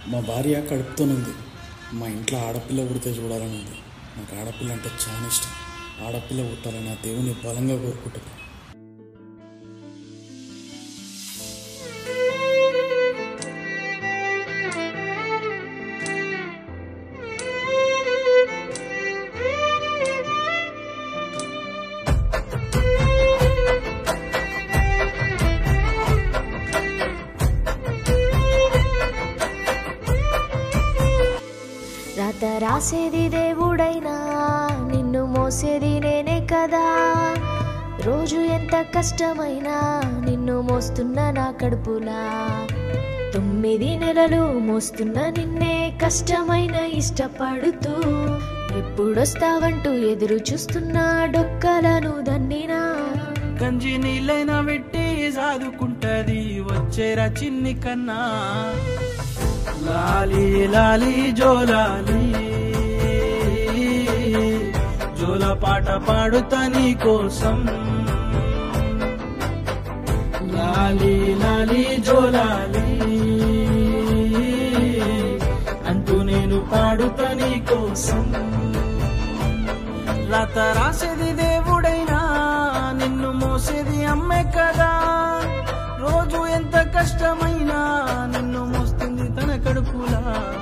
మా భార్య కడుపుతోనుంది మా ఇంట్లో ఆడపిల్ల పుడితే చూడాలని ఉంది నాకు ఆడపిల్ల అంటే చాలా ఇష్టం ఆడపిల్ల పుట్టాలని ఆ దేవుని బలంగా కోరుకుంటున్నాను రాత రాసేది దేవుడైనా నిన్ను మోసేది నేనే కదా రోజు ఎంత కష్టమైనా నిన్ను మోస్తున్న నా కడుపులా తొమ్మిది నెలలు మోస్తున్న నిన్నే కష్టమైన ఇష్టపడుతూ ఎప్పుడొస్తావంటూ ఎదురు చూస్తున్నా డొక్కలను దన్నినా గంజి నీళ్ళైనా పెట్టి సాదుకుంటది వచ్చేరా చిన్ని కన్నా లాలి లాలి జోలాలి జోల పాట పాడుతా నీ కోసం లాలి లాలి జోలాలి అంటూ నేను పాడుతా నీ కోసం రాత రాసేది దేవుడైనా నిన్ను మోసేది అమ్మే కదా రోజు ఎంత కష్టమైనా నిన్ను మోస్తుంది తన కడుపులా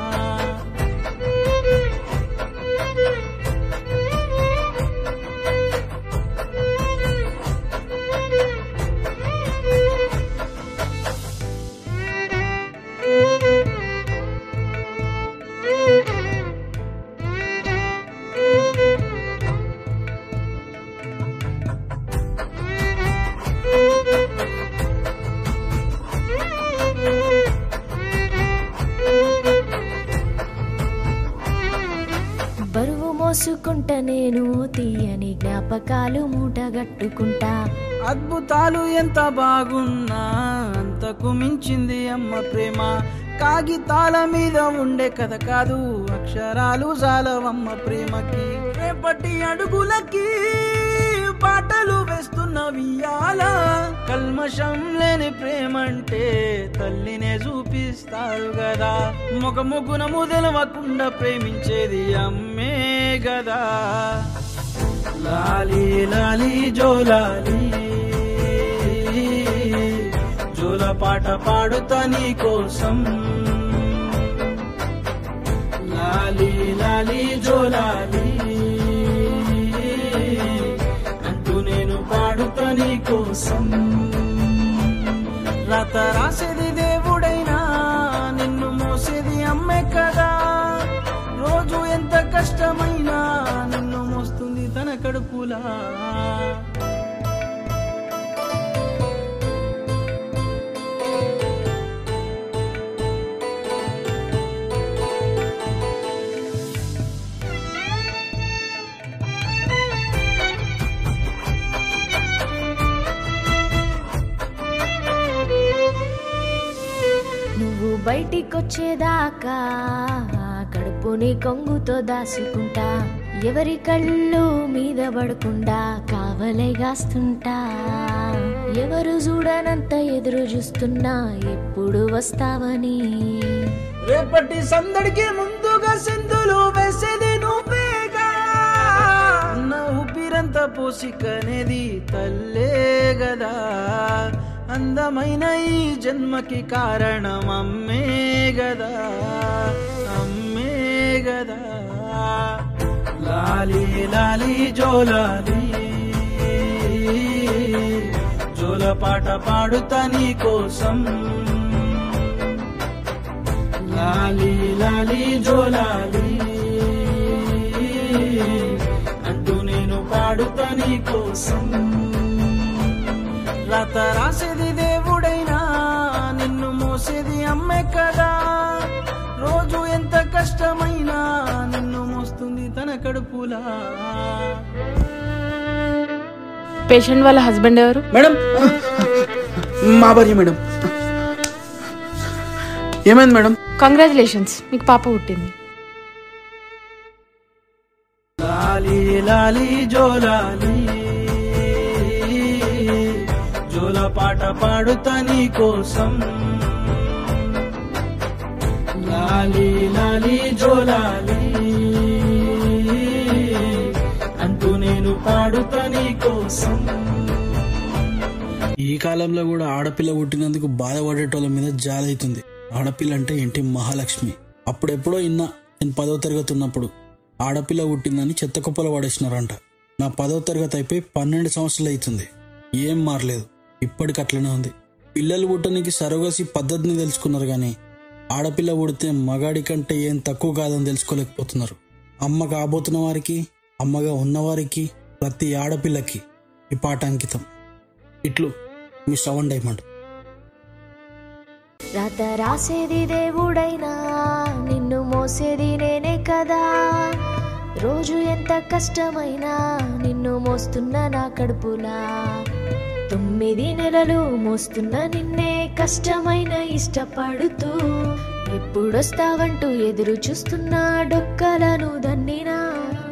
బరువు మోసుకుంటా నేను తీయని జ్ఞాపకాలు మూటగట్టుకుంటా అద్భుతాలు ఎంత బాగున్నా అంతకు మించింది అమ్మ ప్రేమ కాగితాల మీద ఉండే కథ కాదు అక్షరాలు జాలవమ్మ ప్రేమకి రేపటి అడుగులకి పాటలు వేస్తున్న వియాల కల్మషం లేని ప్రేమంటే తల్లినే చూపిస్తారు కదా మొగ ముగ్గునము తెలవకుండా ప్రేమించేది అమ్మే గదా లాలి లాలి జోలాలి జోల పాట పాడుతా నీ కోసం లాలి లాలి జోలాలి అంటూ నేను పాడుతా నీ కోసం రాత రాసేది దేవుడైనా నిన్ను మోసేది అమ్మే కదా రోజు ఎంత కష్టమైనా నిన్ను మోస్తుంది తన కడుపులా నువ్వు బయటికొచ్చేదాకా కడుపుని కొంగుతో దాచుకుంటా ఎవరి కళ్ళు మీద పడకుండా కావలేగాస్తుంటా ఎవరు చూడనంత ఎదురు చూస్తున్నా ఎప్పుడు వస్తావని రేపటి సందడికి ముందుగా సింధులు వేసేది నువ్వేగా నా ఊపిరంతా పోసికనేది తల్లే గదా అందమైన ఈ జన్మకి కారణం అమ్మే గదా అమ్మే గదా లాలి లాలి జోలాలి జోల పాట పాడుతా నీ కోసం లాలి లాలి జోలాలి అంటూ నేను పాడుతా నీ కోసం రాత రాసేది దేవుడైనా నిన్ను మోసేది అమ్మే కదా రోజు ఎంత కష్టమైనా నిన్ను మోస్తుంది తన కడుపులా పేషెంట్ వాళ్ళ హస్బెండ్ ఎవరు మేడం మా భార్య మేడం ఏమైంది మేడం కంగ్రాచులేషన్స్ మీకు పాప పుట్టింది లాలి లాలి జోలాలి జోల పాట పాడుతా నీ కోసం లాలి లాలి జోలాలి అంటూ నేను పాడుతా నీ కోసం ఈ కాలంలో కూడా ఆడపిల్ల పుట్టినందుకు బాధపడేటోళ్ళ మీద జాలైతుంది ఆడపిల్ల అంటే ఇంటి మహాలక్ష్మి అప్పుడెప్పుడో ఇన్నా నేను పదో తరగతి ఉన్నప్పుడు ఆడపిల్ల పుట్టిందని చెత్త కుప్పలు పడేసినారంట నా పదో తరగతి అయిపోయి పన్నెండు సంవత్సరాలు అవుతుంది ఏం మారలేదు ఇప్పటికి అట్లనే ఉంది పిల్లలు పుట్టడానికి సరోగసి పద్ధతిని తెలుసుకున్నారు కానీ ఆడపిల్ల పుడితే మగాడి కంటే ఏం తక్కువ కాదని తెలుసుకోలేకపోతున్నారు అమ్మ కాబోతున్న వారికి అమ్మగా ఉన్నవారికి ప్రతి ఆడపిల్లకి ఈ పాట అంకితం ఇట్లు మీ శ్రవణ్ డైమండ్ రాత రాసేది దేవుడైనా నిన్ను మోసేది నేనే కదా రోజు ఎంత కష్టమైనా నిన్ను మోస్తున్న నా కడుపులా తొమ్మిది నెలలు మోస్తున్న నిన్నే కష్టమైన ఇష్టపడుతూ ఎప్పుడొస్తావంటూ ఎదురు చూస్తున్నా డొక్కలను దన్నినా